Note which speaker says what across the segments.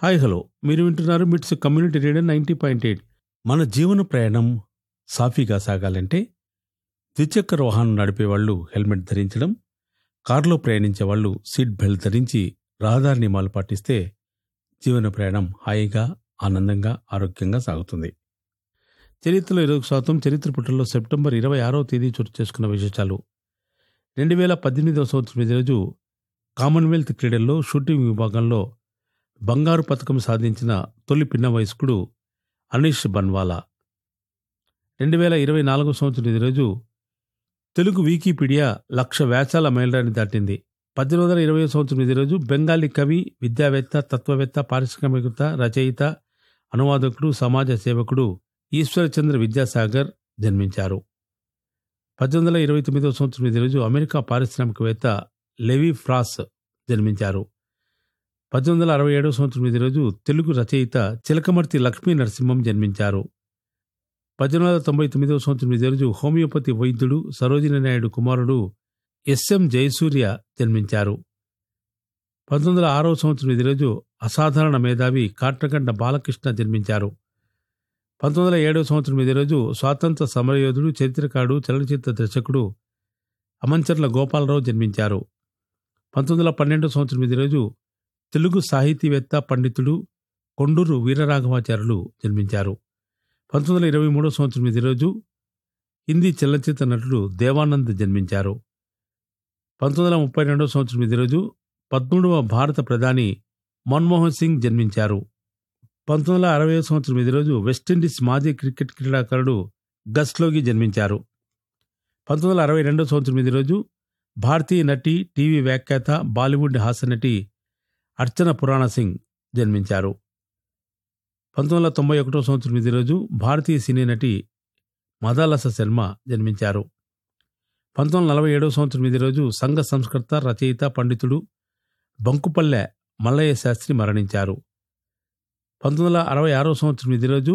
Speaker 1: hi hello మీరు వింటున్నారు MITS community radio ninety point eight మన జీవన ప్రయాణం సాఫీగా సాగాలంటే ద్విచక్ర వాహనం నడిపే వాళ్ళు హెల్మెట్ ధరించడం కారులో ప్రయాణించే వాళ్ళు సీట్ బెల్ట్ ధరించి రహదారి నియమాలు పాటిస్తే జీవన ప్రయాణం హాయిగా ఆనందంగా ఆరోగ్యంగా సాగుతుంది చరిత్రలో ఇరవై శాతం చరిత్ర పుటల్లో సెప్టెంబర్ ఇరవై ఆరో తేదీ చోటు చేసుకున్న విశేషాలు రెండు వేల పద్దెనిమిదవ సంవత్సరం ఇదే రోజు కామన్వెల్త్ క్రీడల్లో షూటింగ్ విభాగంలో బంగారు పథకం సాధించిన తొలి పిన్న వయస్కుడు అనీష్ బన్వాలా రెండు వేల ఇరవై నాలుగో సంవత్సరం ఇదే రోజు తెలుగు వికీపీడియా లక్ష వ్యాసాల మైలురాయిని దాటింది పద్దెనిమిది వందల ఇరవై సంవత్సరం ఇదే రోజు బెంగాలీ కవి విద్యావేత్త తత్వవేత్త పారిశ్రామికవేత్త రచయిత అనువాదకుడు సమాజ సేవకుడు ఈశ్వరచంద్ర విద్యాసాగర్ జన్మించారు పద్దెనిమిది వందల ఇరవై తొమ్మిదవ సంవత్సరం ఇదే రోజు అమెరికా పారిశ్రామికవేత్త లెవి ఫ్రాస్ జన్మించారు పద్దెనిమిది వందల అరవై ఏడవ సంవత్సరం ఇదే రోజు తెలుగు రచయిత చిలకమర్తి లక్ష్మీ నరసింహం జన్మించారు పద్దెనిమిది వందల తొంభై తొమ్మిదవ సంవత్సరం ఇదే రోజు హోమియోపతి వైద్యుడు సరోజిని నాయుడు కుమారుడు ఎస్ఎం జయసూర్య జన్మించారు పంతొమ్మిది వందల ఆరవ సంవత్సరం ఇదే రోజు అసాధారణ మేధావి కాట్రగండ బాలకృష్ణ జన్మించారు పంతొమ్మిది వందల ఏడవ సంవత్సరం ఇదే రోజు స్వాతంత్ర సమరయోధుడు చరిత్రకారుడు చలనచిత్ర దర్శకుడు అమంచర్ల గోపాలరావు జన్మించారు పంతొమ్మిది వందల పన్నెండవ సంవత్సరం ఇదే రోజు తెలుగు సాహితీవేత్త పండితుడు కొండూరు వీరరాఘవాచార్యులు జన్మించారు పంతొమ్మిది వందల ఇరవై మూడవ సంవత్సరం ఇదే రోజు హిందీ చలనచిత్ర నటుడు దేవానంద్ జన్మించారు పంతొమ్మిది వందల ముప్పై రెండవ సంవత్సరం ఇదే రోజు పద్మూడవ భారత ప్రధాని మన్మోహన్ సింగ్ జన్మించారు పంతొమ్మిది వందల అరవై సంవత్సరం ఇదే రోజు వెస్టిండీస్ మాజీ క్రికెట్ క్రీడాకారుడు గస్లోగి జన్మించారు పంతొమ్మిది వందల అరవై రెండవ సంవత్సరం ఇదే రోజు భారతీయ నటి టీవీ వ్యాఖ్యాత బాలీవుడ్ హాస్య నటి అర్చన పురాణ సింగ్ జన్మించారు పంతొమ్మిది వందల తొంభై ఒకటో సంవత్సరం ఇదే రోజు భారతీయ సినీ నటి మదాలస శర్మ జన్మించారు పంతొమ్మిది వందల నలభై ఏడవ సంవత్సరం ఇదే రోజు సంఘ సంస్కర్త రచయిత పండితుడు బంకుపల్లె మల్లయ్య శాస్త్రి మరణించారు పంతొమ్మిది వందల అరవై ఆరో సంవత్సరం ఇదే రోజు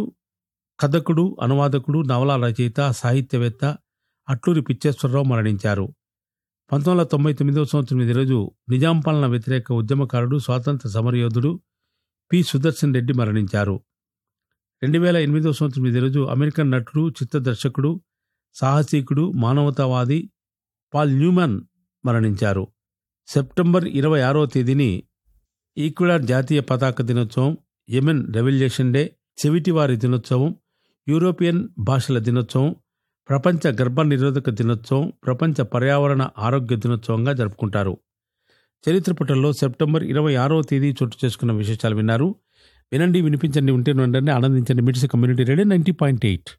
Speaker 1: కథకుడు అనువాదకుడు నవలా రచయిత సాహిత్యవేత్త అట్లూరి పిచ్చేశ్వరరావు మరణించారు పంతొమ్మిది వందల తొంభై తొమ్మిదవ సంవత్సరం ఇదే రోజు నిజాం పాలన వ్యతిరేక ఉద్యమకారుడు స్వాతంత్ర సమరయోధుడు పి సుదర్శన్ రెడ్డి మరణించారు రెండు వేల ఎనిమిదవ సంవత్సరం ఇదే రోజు అమెరికన్ నటుడు చిత్ర దర్శకుడు సాహసికుడు మానవతావాది పాల్ న్యూమన్ మరణించారు సెప్టెంబర్ ఇరవై ఆరో తేదీని ఈక్వెడార్ జాతీయ పతాక దినోత్సవం యెమెన్ రెవల్యూషన్ డే చెవిటివారి దినోత్సవం యూరోపియన్ భాషల దినోత్సవం ప్రపంచ గర్భ నిరోధక దినోత్సవం ప్రపంచ పర్యావరణ ఆరోగ్య దినోత్సవంగా జరుపుకుంటారు చరిత్ర పుటల్లో సెప్టెంబర్ ఇరవై ఆరో తేదీ చోటు చేసుకున్న విశేషాలు విన్నారు వినండి వినిపించండి ఉంటే ఉండండి ఆనందించండి MITS community radio ninety point eight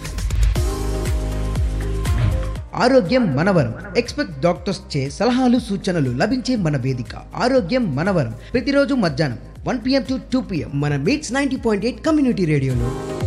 Speaker 2: ఆరోగ్యం మనవరం ఎక్స్పెక్ట్ డాక్టర్స్ చే సలహాలు సూచనలు లభించే మన వేదిక ఆరోగ్యం మనవరం ప్రతిరోజు మధ్యాహ్నం one PM to two PM మన MITS ninety point eight community రేడియోలో